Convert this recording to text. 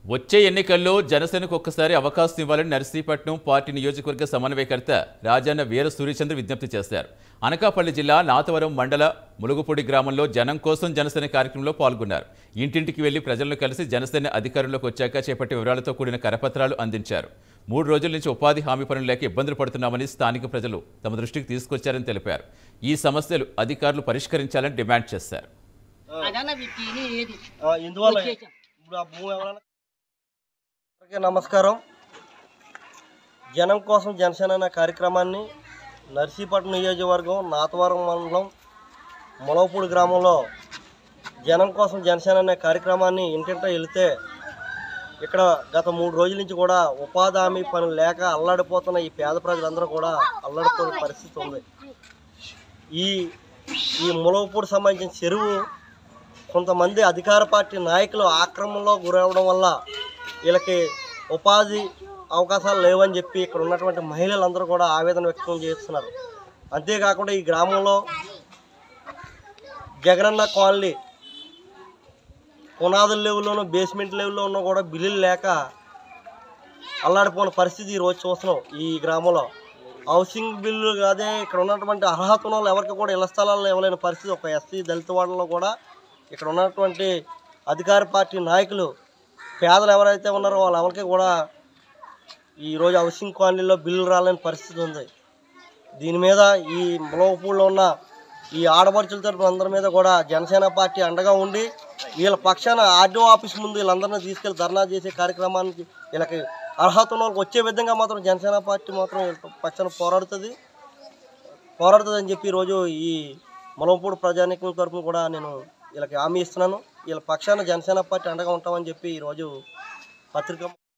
వచ్చే ఎన్నికల్లో జనసేనకు ఒక్కసారి అవకాశం ఇవ్వాలని నర్సీపట్నం పార్టీ నియోజకవర్గ సమన్వయకర్త రాజన్న వీర సూర్యచంద్ర విజ్ఞప్తి చేశారు అనకాపల్లి జిల్లా నాతవరం మండల ములుగుపూడి గ్రామంలో జనం కోసం జనసేన కార్యక్రమంలో పాల్గొన్నారు ఇంటింటికి వెళ్లి ప్రజలను కలిసి జనసేన అధికారంలోకి వచ్చాక చేపట్టే వివరాలతో కూడిన కరపత్రాలు అందించారు మూడు రోజుల నుంచి ఉపాధి హామీ పనులు లేక ఇబ్బందులు పడుతున్నామని స్థానిక ప్రజలు తమ దృష్టికి తీసుకొచ్చారని తెలిపారు ఈ సమస్యలు అధికారులు పరిష్కరించాలని డిమాండ్ చేశారు అదన్న వీటిని ఏది ఆ, ఇందువల్ల వచ్చేసాం. ఇప్పుడు ఆ భూమి ఎవరైనా అందరికీ నమస్కారం జనం కోసం జనసేన అనే కార్యక్రమాన్ని నర్సీపట్నం నియోజకవర్గం నాతవరం మండలం మొలవపూడి గ్రామంలో జనం కోసం జనసేన అనే కార్యక్రమాన్ని ఇంటింటా వెళితే ఇక్కడ గత మూడు రోజుల నుంచి కూడా ఉపాధి హామీ పనులు లేక అల్లాడిపోతున్న ఈ పేద ప్రజలందరూ కూడా అల్లాడిపోయే పరిస్థితి ఉంది ఈ ఈ ములవపూడి సంబంధించిన చెరువు కొంతమంది అధికార పార్టీ నాయకులు ఆక్రమణలో గురవడం వల్ల వీళ్ళకి ఉపాధి అవకాశాలు లేవని చెప్పి ఇక్కడ ఉన్నటువంటి మహిళలందరూ కూడా ఆవేదన వ్యక్తం చేస్తున్నారు అంతేకాకుండా ఈ గ్రామంలో జగనన్న కాలనీ పునాదుల లెవెల్లోనూ బేస్మెంట్ లెవెల్లో ఉన్న కూడా బిల్లులు లేక అల్లాడిపోయిన పరిస్థితి ఈరోజు చూస్తున్నాం ఈ గ్రామంలో హౌసింగ్ బిల్లు అదే ఇక్కడ ఉన్నటువంటి అర్హత ఉన్న వాళ్ళు ఎవరికి కూడా ఇళ్ల స్థలాలు ఇవ్వలేని పరిస్థితి ఒక ఎస్సీ దళిత వాళ్ళలో కూడా ఇక్కడ ఉన్నటువంటి అధికార పార్టీ నాయకులు పేదలు ఎవరైతే ఉన్నారో వాళ్ళెవరికి కూడా ఈరోజు హౌసింగ్ కాలనీలో బిల్లు రాలేని పరిస్థితి ఉంది దీని మీద ఈ ములవపూడిలో ఉన్న ఈ ఆడపడుచుల తరపున అందరి మీద కూడా జనసేన పార్టీ అండగా ఉండి వీళ్ళ పక్షాన ఆర్డీఓ ఆఫీస్ ముందు వీళ్ళందరినీ తీసుకెళ్లి ధర్నా చేసే కార్యక్రమానికి వీళ్ళకి అర్హత ఉన్న వాళ్ళకి వచ్చే విధంగా మాత్రం జనసేన పార్టీ మాత్రం వీళ్ళ పక్షాన పోరాడుతుంది పోరాడుతుంది అని చెప్పి ఈరోజు ఈ ములవపూడి ప్రజానీకం తరపున కూడా నేను వీళ్ళకి హామీ ఇస్తున్నాను వీళ్ళ పక్షాన జనసేన పార్టీ అండగా ఉంటామని చెప్పి ఈరోజు పత్రిక